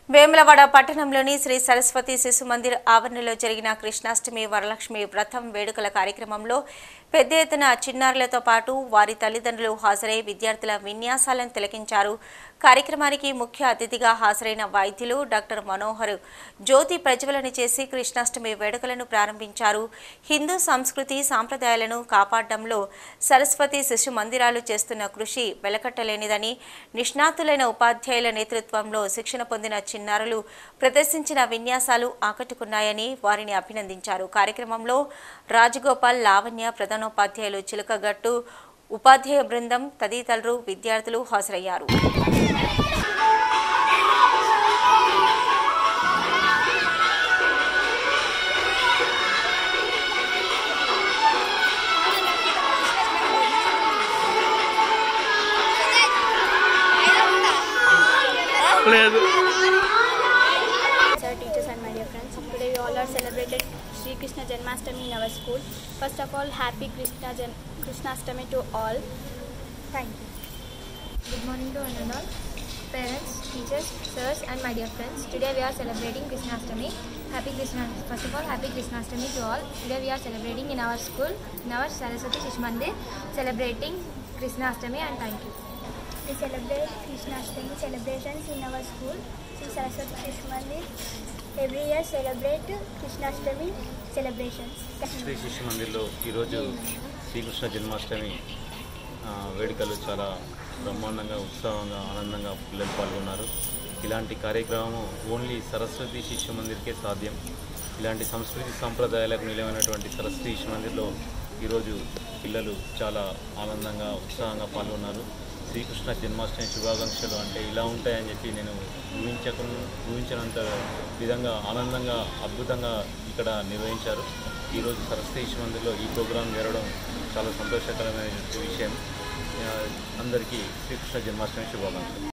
వేములవాడ పట్టణంలోని శ్రీ సరస్వతి శిశు మందిర్ ఆవరణలో జరిగిన కృష్ణాష్టమి వరలక్ష్మి వ్రతం వేడుకల కార్యక్రమంలో పెద్ద ఎత్తున చిన్నారులతో పాటు వారి తల్లిదండ్రులు హాజరై విద్యార్థుల విన్యాసాలను తిలకించారు కార్యక్రమానికి ముఖ్య అతిథిగా హాజరైన వైద్యులు డాక్టర్ మనోహర్ జ్యోతి ప్రజ్వలన చేసి కృష్ణాష్టమి వేడుకలను ప్రారంభించారు హిందూ సంస్కృతి సాంప్రదాయాలను కాపాడడంలో సరస్వతి శిశు మందిరాలు చేస్తున్న కృషి వెలకట్టలేనిదని నిష్ణాతులైన ఉపాధ్యాయుల నేతృత్వంలో శిక్షణ పొందిన చిన్నారులు ప్రదర్శించిన విన్యాసాలు ఆకట్టుకున్నాయని వారిని అభినందించారు కార్యక్రమంలో రాజగోపాల్ లావణ్య ప్రధానోపాధ్యాయులు చిలకగట్టు ఉపాధ్యాయ బృందం తదితరులు విద్యార్థులు హాజరయ్యారు లేదు Sir, teachers and my dear friends, today we all are celebrated Sri Krishna Janmashtami in our school. First of all, happy Krishna Jan Krishnastami to all. Thank you. Good morning to one and all. Parents, teachers, sirs, and my dear friends. Today we are celebrating Krishnastami. Happy Krishna. First of all, happy Krishnastami to all. Today we are celebrating in our school, in our Saraswati Shish Mandir, celebrating Krishnastami and thank you. We celebrate Krishnastami celebrations in our school, Sri Saraswati Shish Mandir. Every year celebrate Krishnastami celebrations. Shri శిశు మందిర్లో ఈరోజు శ్రీకృష్ణ జన్మాష్టమి ఆ, వేడుకలు చాలా బ్రహ్మాండంగా ఉత్సాహంగా ఆనందంగా పిల్లలు పాల్గొన్నారు ఇలాంటి కార్యక్రమం ఓన్లీ సరస్వతి శిశు మందిర్కే సాధ్యం ఇలాంటి సంస్కృతి సాంప్రదాయాలకు నిలవైనటువంటి సరస్వతి శిశు మందిర్లో ఈరోజు పిల్లలు చాలా ఆనందంగా ఉత్సాహంగా పాల్గొన్నారు శ్రీకృష్ణ జన్మాష్టమి శుభాకాంక్షలు అంటే ఇలా ఉంటాయని చెప్పి నేను ఊహించకు ఊహించినంత విధంగా ఆనందంగా అద్భుతంగా ఇక్కడ నిర్వహించారు ఈరోజు సరస్వతి శిశు మందిర్లో ఈ ప్రోగ్రాం జరగడం చాలా సంతోషకరమైన విషయం ఆ, అందరికీ శ్రీకృష్ణ జన్మాష్టమి శుభాకాంక్షలు